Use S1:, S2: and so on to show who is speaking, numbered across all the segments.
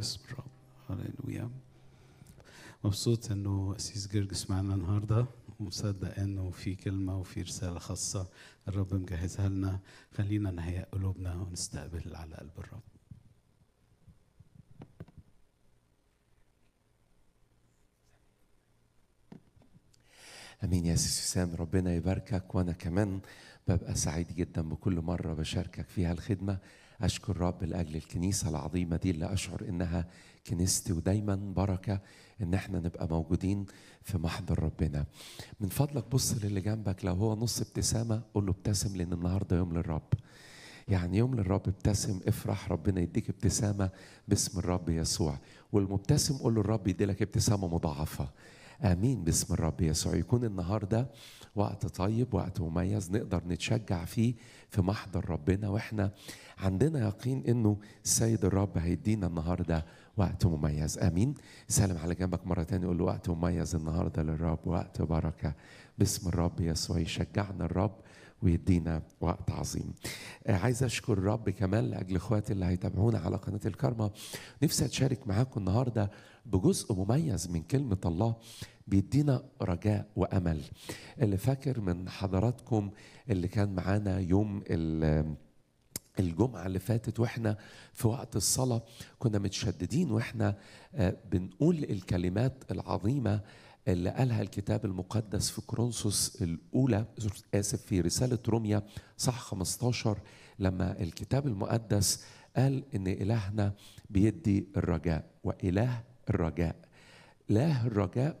S1: باسم الرب هللويا مبسوط انه اسيس جرجس معنا النهارده ومصدق انه في كلمه وفي رساله خاصه الرب مجهزها لنا خلينا نهيئ قلوبنا ونستقبل على قلب الرب
S2: امين يا سيدي سام ربنا يباركك وانا كمان ببقى سعيد جدا بكل مره بشاركك فيها الخدمه اشكر الرب لاجل الكنيسه العظيمه دي اللي اشعر انها كنيستي ودايما بركه ان احنا نبقى موجودين في محضر ربنا من فضلك بص للي جنبك لو هو نص ابتسامه قول له ابتسم لان النهارده يوم للرب يعني يوم للرب ابتسم افرح ربنا يديك ابتسامه باسم الرب يسوع والمبتسم قول له الرب يديلك ابتسامه مضاعفه امين باسم الرب يسوع يكون النهارده وقت طيب وقت مميز نقدر نتشجع فيه في محضر ربنا واحنا عندنا يقين انه السيد الرب هيدينا النهارده وقت مميز امين سلم على جنبك مره تانية قول له وقت مميز النهارده للرب وقت بركه باسم الرب يسوع يشجعنا الرب ويدينا وقت عظيم آه، عايز اشكر الرب كمان لاجل اخواتي اللي هيتابعونا على قناه الكرمة نفسي اتشارك معاكم النهارده بجزء مميز من كلمه الله بيدينا رجاء وامل اللي فاكر من حضراتكم اللي كان معانا يوم ال- الجمعة اللي فاتت واحنا في وقت الصلاة كنا متشددين واحنا آه، بنقول الكلمات العظيمة اللي قالها الكتاب المقدس في كورنثوس الأولى آسف في رسالة روميا صح 15 لما الكتاب المقدس قال إن إلهنا بيدي الرجاء وإله الرجاء إله الرجاء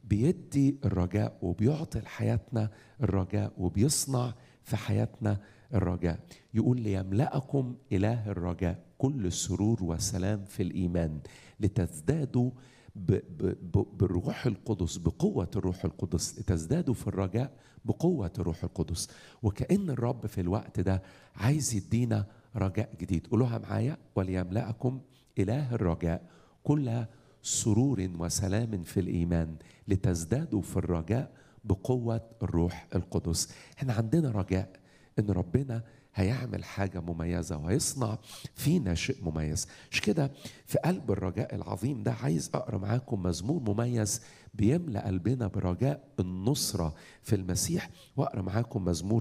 S2: بيدي الرجاء وبيعطي لحياتنا الرجاء وبيصنع في حياتنا الرجاء يقول ليملأكم إله الرجاء كل سرور وسلام في الإيمان لتزدادوا ب ب ب بالروح القدس بقوة الروح القدس لتزدادوا في الرجاء بقوة الروح القدس وكأن الرب في الوقت ده عايز يدينا رجاء جديد قولوها معايا وليملأكم إله الرجاء كل سرور وسلام في الإيمان لتزدادوا في الرجاء بقوة الروح القدس احنا عندنا رجاء ان ربنا هيعمل حاجة مميزة وهيصنع فينا شيء مميز مش كده في قلب الرجاء العظيم ده عايز أقرأ معاكم مزمور مميز بيملأ قلبنا برجاء النصرة في المسيح وأقرأ معاكم مزمور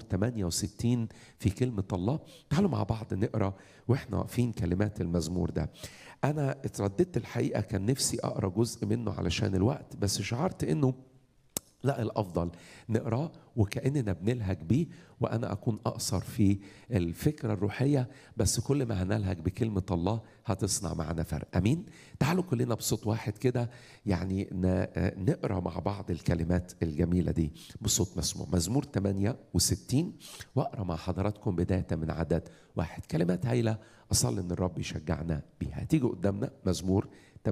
S2: 68 في كلمة الله تعالوا مع بعض نقرأ وإحنا واقفين كلمات المزمور ده أنا اترددت الحقيقة كان نفسي أقرأ جزء منه علشان الوقت بس شعرت إنه لا الافضل نقراه وكاننا بنلهج بيه وانا اكون اقصر في الفكره الروحيه بس كل ما هنلهج بكلمه الله هتصنع معنا فرق امين تعالوا كلنا بصوت واحد كده يعني ن- نقرا مع بعض الكلمات الجميله دي بصوت مسموع مزمور 68 واقرا مع حضراتكم بدايه من عدد واحد كلمات هايله اصلي ان الرب يشجعنا بيها هتيجي قدامنا مزمور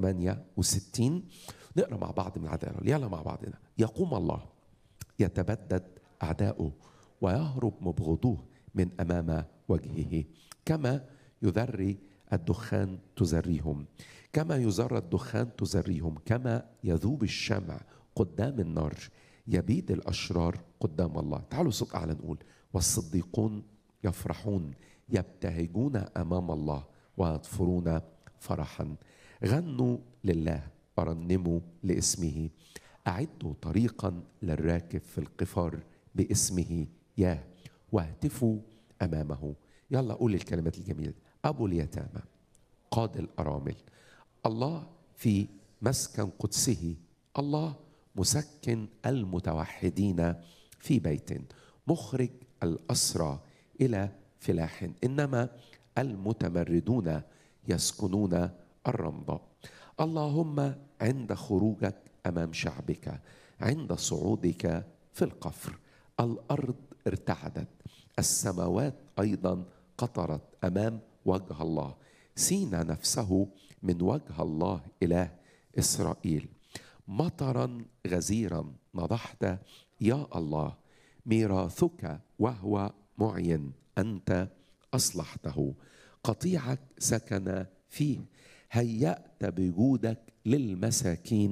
S2: 68 نقرا مع بعض من العدد الأول. يلا مع بعضنا يقوم الله يتبدد أعداؤه ويهرب مبغضوه من أمام وجهه كما يذري الدخان تزريهم كما يزر الدخان تزريهم كما يذوب الشمع قدام النار يبيد الأشرار قدام الله تعالوا صوت أعلى نقول والصديقون يفرحون يبتهجون أمام الله ويطفرون فرحا غنوا لله ورنموا لاسمه أعدوا طريقا للراكب في القفار باسمه ياه واهتفوا أمامه يلا قول الكلمات الجميلة دي. أبو اليتامى قاد الأرامل الله في مسكن قدسه الله مسكن المتوحدين في بيت مخرج الأسرى إلى فلاح إنما المتمردون يسكنون الرمضاء اللهم عند خروجك امام شعبك عند صعودك في القفر الارض ارتعدت السماوات ايضا قطرت امام وجه الله سينا نفسه من وجه الله اله اسرائيل مطرا غزيرا نضحت يا الله ميراثك وهو معين انت اصلحته قطيعك سكن فيه هيأت بجودك للمساكين